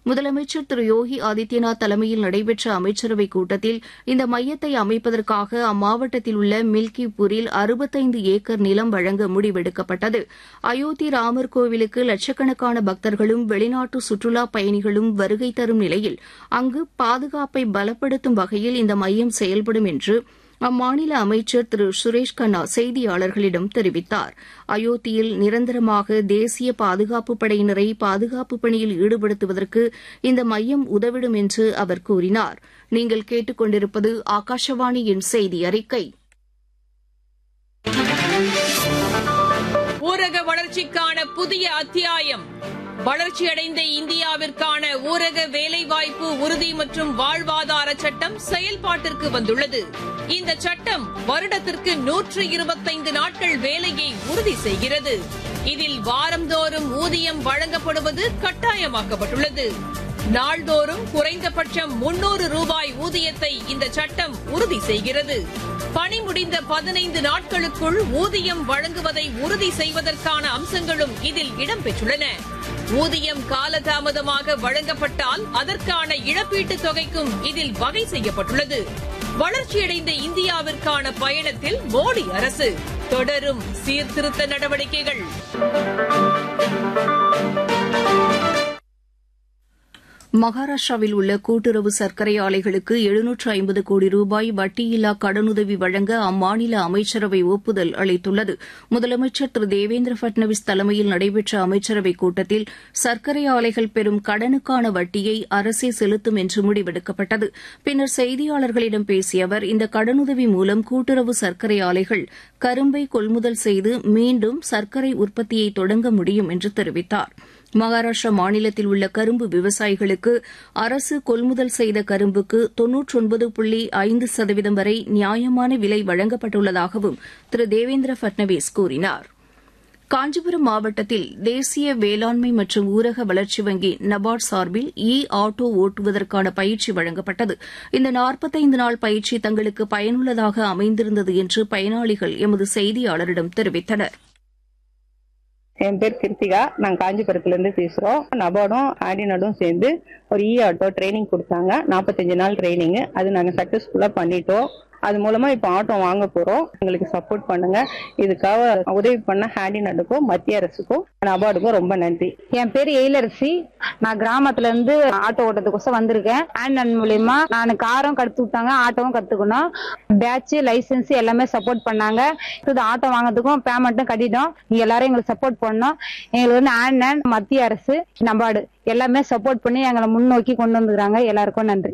முதலமைச்சர் திரு யோகி ஆதித்யநாத் தலைமையில் நடைபெற்ற அமைச்சரவைக் கூட்டத்தில் இந்த மையத்தை அமைப்பதற்காக அம்மாவட்டத்தில் உள்ள மில்கிபூரில் அறுபத்தைந்து ஏக்கர் நிலம் வழங்க முடிவெடுக்கப்பட்டது அயோத்தி ராமர் கோவிலுக்கு லட்சக்கணக்கான பக்தர்களும் வெளிநாட்டு சுற்றுலாப் பயணிகளும் வருகை தரும் நிலையில் அங்கு பாதுகாப்பை பலப்படுத்தும் வகையில் இந்த மையம் செயல்படும் என்று அம்மாநில அமைச்சர் திரு சுரேஷ் கண்ணா செய்தியாளர்களிடம் தெரிவித்தார் அயோத்தியில் நிரந்தரமாக தேசிய பாதுகாப்பு படையினரை பாதுகாப்பு பணியில் ஈடுபடுத்துவதற்கு இந்த மையம் உதவிடும் என்று அவர் கூறினார் நீங்கள் கேட்டுக்கொண்டிருப்பது ஆகாஷவாணியின் செய்தி அறிக்கை ஊரக வளர்ச்சிக்கான புதிய அத்தியாயம் வளர்ச்சியடைந்த இந்தியாவிற்கான ஊரக வேலைவாய்ப்பு உறுதி மற்றும் வாழ்வாதார சட்டம் செயல்பாட்டிற்கு வந்துள்ளது இந்த சட்டம் வருடத்திற்கு நூற்று இருபத்தைந்து நாட்கள் வேலையை உறுதி செய்கிறது இதில் வாரந்தோறும் ஊதியம் வழங்கப்படுவது கட்டாயமாக்கப்பட்டுள்ளது நாள்தோறும் குறைந்தபட்சம் முன்னூறு ரூபாய் ஊதியத்தை இந்த சட்டம் உறுதி செய்கிறது பணி முடிந்த பதினைந்து நாட்களுக்குள் ஊதியம் வழங்குவதை உறுதி செய்வதற்கான அம்சங்களும் இதில் இடம்பெற்றுள்ளன ஊதியம் காலதாமதமாக வழங்கப்பட்டால் அதற்கான இழப்பீட்டுத் தொகைக்கும் இதில் வகை செய்யப்பட்டுள்ளது வளர்ச்சியடைந்த இந்தியாவிற்கான பயணத்தில் மோடி அரசு தொடரும் சீர்திருத்த நடவடிக்கைகள் மகாராஷ்டிராவில் உள்ள கூட்டுறவு சர்க்கரை ஆலைகளுக்கு எழுநூற்று ஐம்பது கோடி ரூபாய் வட்டியில்லா கடனுதவி வழங்க அம்மாநில அமைச்சரவை ஒப்புதல் அளித்துள்ளது முதலமைச்சர் திரு தேவேந்திர பட்னவிஸ் தலைமையில் நடைபெற்ற அமைச்சரவைக் கூட்டத்தில் சர்க்கரை ஆலைகள் பெறும் கடனுக்கான வட்டியை அரசே செலுத்தும் என்று முடிவெடுக்கப்பட்டது பின்னர் செய்தியாளர்களிடம் பேசிய அவர் இந்த கடனுதவி மூலம் கூட்டுறவு சர்க்கரை ஆலைகள் கரும்பை கொள்முதல் செய்து மீண்டும் சர்க்கரை உற்பத்தியை தொடங்க முடியும் என்று தெரிவித்தாா் மகாராஷ்டிரா மாநிலத்தில் உள்ள கரும்பு விவசாயிகளுக்கு அரசு கொள்முதல் செய்த கரும்புக்கு தொன்னூற்றொன்பது புள்ளி ஐந்து சதவீதம் வரை நியாயமான விலை வழங்கப்பட்டுள்ளதாகவும் திரு தேவேந்திர பட்னவிஸ் கூறினார் காஞ்சிபுரம் மாவட்டத்தில் தேசிய வேளாண்மை மற்றும் ஊரக வளர்ச்சி வங்கி நபார்ட் சார்பில் இ ஆட்டோ ஓட்டுவதற்கான பயிற்சி வழங்கப்பட்டது இந்த நாற்பத்தைந்து நாள் பயிற்சி தங்களுக்கு பயனுள்ளதாக அமைந்திருந்தது என்று பயனாளிகள் எமது செய்தியாளரிடம் தெரிவித்தனா் என் பேர் கிருத்திகா நாங்க காஞ்சிபுரத்துல இருந்து பேசுறோம் நபார்டும் ஆடினடும் சேர்ந்து ஒரு இ ஆட்டோ ட்ரைனிங் கொடுத்தாங்க நாற்பத்தஞ்சு நாள் ட்ரைனிங் அது நாங்க சக்சஸ்ஃபுல்லா பண்ணிட்டோம் அது மூலமா இப்ப ஆட்டோ வாங்க போறோம் எங்களுக்கு சப்போர்ட் பண்ணுங்க இதுக்காக உதவி பண்ண ஹேண்டி நடுக்கும் மத்திய அரசுக்கும் நபார்டுக்கும் ரொம்ப நன்றி என் பேர் எயிலரசி நான் கிராமத்துல இருந்து ஆட்டோ ஓட்டத்துக்கோசம் வந்திருக்கேன் ஹேண்ட் மூலியமா நான் காரும் கத்து விட்டாங்க ஆட்டோவும் கத்துக்கணும் பேட்ச் லைசன்ஸ் எல்லாமே சப்போர்ட் பண்ணாங்க இது ஆட்டோ வாங்குறதுக்கும் பேமெண்ட்டும் கட்டிட்டோம் நீங்க எல்லாரும் எங்களுக்கு சப்போர்ட் பண்ணோம் எங்களுக்கு வந்து ஹேண்ட் அண்ட் மத்திய அரசு நபார்டு எல்லாமே சப்போர்ட் பண்ணி எங்களை முன்னோக்கி கொண்டு வந்துக்கிறாங்க எல்லாருக்கும் நன்றி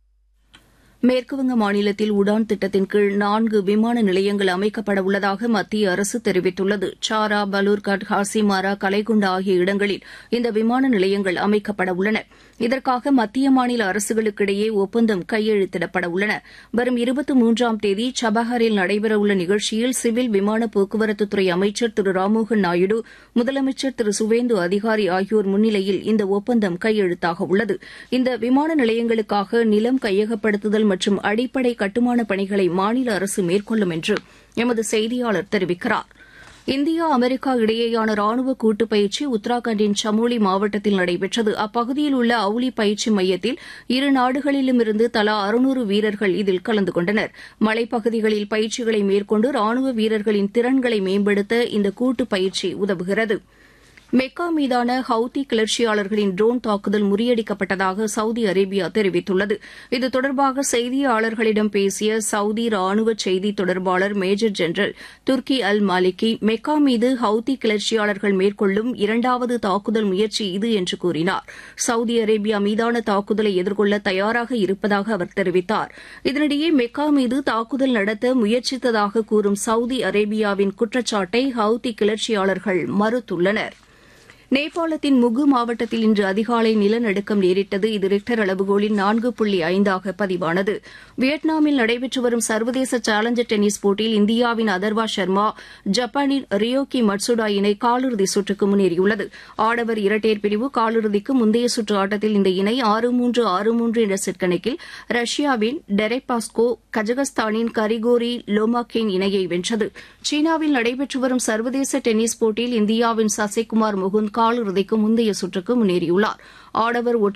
மேற்குவங்க மாநிலத்தில் உடான் திட்டத்தின் கீழ் நான்கு விமான நிலையங்கள் அமைக்கப்பட உள்ளதாக மத்திய அரசு தெரிவித்துள்ளது சாரா பலூர்கட் ஹாசிமாரா கலைகுண்டா ஆகிய இடங்களில் இந்த விமான நிலையங்கள் அமைக்கப்பட உள்ளன இதற்காக மத்திய மாநில அரசுகளுக்கிடையே ஒப்பந்தம் கையெழுத்திடப்பட உள்ளன வரும் இருபத்தி மூன்றாம் தேதி சபஹரில் நடைபெறவுள்ள நிகழ்ச்சியில் சிவில் விமான போக்குவரத்துத்துறை அமைச்சர் திரு ராம்மோகன் நாயுடு முதலமைச்சர் திரு சுவேந்து அதிகாரி ஆகியோர் முன்னிலையில் இந்த ஒப்பந்தம் கையெழுத்தாக உள்ளது இந்த விமான நிலையங்களுக்காக நிலம் கையகப்படுத்துதல் மற்றும் அடிப்படை கட்டுமான பணிகளை மாநில அரசு மேற்கொள்ளும் என்று எமது செய்தியாளர் தெரிவிக்கிறார் இந்தியா அமெரிக்கா இடையேயான ராணுவ கூட்டு பயிற்சி உத்தராகண்டின் சமோலி மாவட்டத்தில் நடைபெற்றது அப்பகுதியில் உள்ள அவுலி பயிற்சி மையத்தில் இரு நாடுகளிலுமிருந்து தலா அறுநூறு வீரர்கள் இதில் கலந்து கொண்டனர் மலைப்பகுதிகளில் பயிற்சிகளை மேற்கொண்டு ராணுவ வீரர்களின் திறன்களை மேம்படுத்த இந்த கூட்டு பயிற்சி உதவுகிறது மெக்கா மீதான ஹவுதி கிளர்ச்சியாளர்களின் ட்ரோன் தாக்குதல் முறியடிக்கப்பட்டதாக சவுதி அரேபியா தெரிவித்துள்ளது இது தொடர்பாக செய்தியாளர்களிடம் பேசிய சவுதி ராணுவ செய்தி தொடர்பாளர் major general Turki al Maliki Mecca மீது ஹவுதி கிளர்ச்சியாளர்கள் மேற்கொள்ளும் இரண்டாவது தாக்குதல் முயற்சி இது என்று கூறினார் சவுதி அரேபியா மீதான தாக்குதலை எதிர்கொள்ள தயாராக இருப்பதாக அவர் தெரிவித்தார் இதனிடையே மெக்கா மீது தாக்குதல் நடத்த முயற்சித்ததாக கூறும் சவுதி அரேபியாவின் குற்றச்சாட்டை ஹவுதி கிளர்ச்சியாளர்கள் மறுத்துள்ளனா் நேபாளத்தின் முகு மாவட்டத்தில் இன்று அதிகாலை நிலநடுக்கம் நேரிட்டது இது ரிக்டர் அளவுகோலில் நான்கு புள்ளி ஐந்தாக பதிவானது வியட்நாமில் நடைபெற்று வரும் சர்வதேச சேலஞ்சர் டென்னிஸ் போட்டியில் இந்தியாவின் அதர்வா சர்மா ஜப்பானின் ரியோகி மட்சுடா இணை காலிறுதி சுற்றுக்கு முன்னேறியுள்ளது ஆடவர் இரட்டையர் பிரிவு காலிறுதிக்கு முந்தைய சுற்று ஆட்டத்தில் இந்த இணை ஆறு மூன்று ஆறு மூன்று என்ற செட் கணக்கில் ரஷ்யாவின் டெரெபாஸ்கோ கஜகஸ்தானின் கரிகோரி லோமாக்கேன் இணையை வென்றது சீனாவில் நடைபெற்று வரும் சர்வதேச டென்னிஸ் போட்டியில் இந்தியாவின் சசிகுமார் முகுந்த் காலிறுதிக்கு முந்தைய சுற்றுக்கு முன்னேறியுள்ளார் ஆடவர்